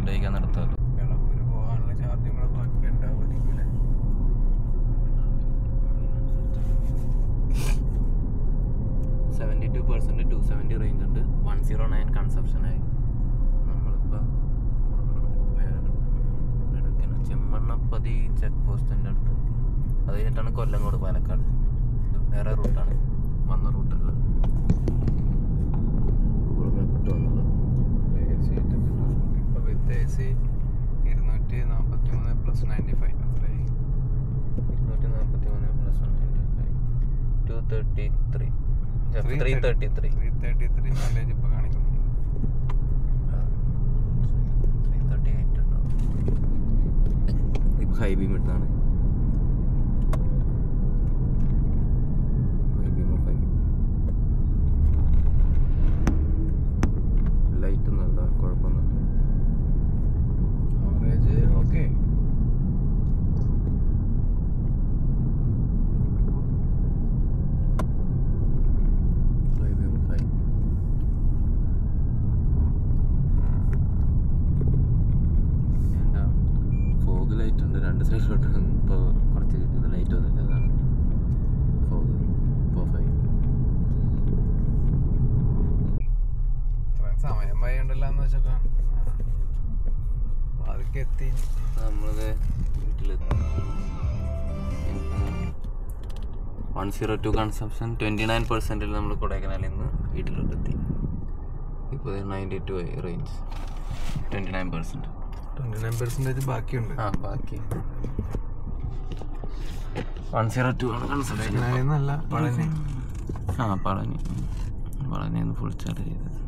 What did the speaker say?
food കഴിക്കാൻ നിർത്താമല്ലോ എളവൂര് പോകാനുള്ള ചാർജും കൂടെ ബാക്കി ഉണ്ടാവുമായിരിക്കും അല്ലേ seventy two percent two seventy range ഉണ്ട് വൺ സീറോ നയൻ കൺസപ്ഷനായി നമ്മളിപ്പോൾ ചെമ്മണ്ണപ്പതി ചെക്ക് പോസ്റ്റിൻ്റെ അടുത്ത് അത് കഴിഞ്ഞിട്ടാണ് കൊല്ലങ്കോട് പാലക്കാട് ഇത് വേറെ റൂട്ടാണ് വന്ന റൂട്ടല്ല ഇപ്പോൾ വിത്ത് എ സി ഇരുന്നൂറ്റി നാൽപ്പത്തി മൂന്ന് പ്ലസ് നയൻറ്റി ഫൈവ് അത്രയായി ഇരുന്നൂറ്റി നാൽപ്പത്തി മൂന്ന് plus one ninety five two thirty three three thirty three three thirty three mileage ഇപ്പോൾ കാണിക്കുന്നുണ്ട് ത്രീ തേർട്ടി എയ്റ്റ് ഉണ്ടാവും ഇപ്പോൾ ഹൈ ബീം ഇട്ടാണ് ഹൈ ബീം ഓഫ് ആക്കി ലൈറ്റ് ഒന്നുമില്ല കുഴപ്പമൊന്നുമില്ല average okay high beam off ആയി എന്താ ഫോഗ് ലൈറ്റ് ഉണ്ട് രണ്ട് സൈഡിലോട്ട് ഇപ്പോൾ കുറച്ച് ഇത് ലൈറ്റ് വന്നില്ല അതാണ് ഫോഗ് ഇപ്പോൾ ഓഫ് ആയി ഇത്രയും സമയം വൈകണ്ടല്ലോ എന്ന് വെച്ചൊക്കെ അതൊക്കെ എത്തി നമ്മളത് വീട്ടിലെത്തി one zero two consumption twenty nine പെർസെൻറ്റിൽ നമ്മൾ കൊടൈക്കനാലിൽ നിന്ന് വീട്ടിലോട്ടെത്തി ഇപ്പോൾ ninety two range twenty nine percent twenty nine percentage ബാക്കിയുണ്ട് ആ ബാക്കി വൺ സീറോ ടു ആണ് കൺസംഷൻ കൊടൈക്കനാലിൽ നിന്നല്ല പളനി ആ പളനി പളനി ഫുൾ ചാർജ് ചെയ്തത്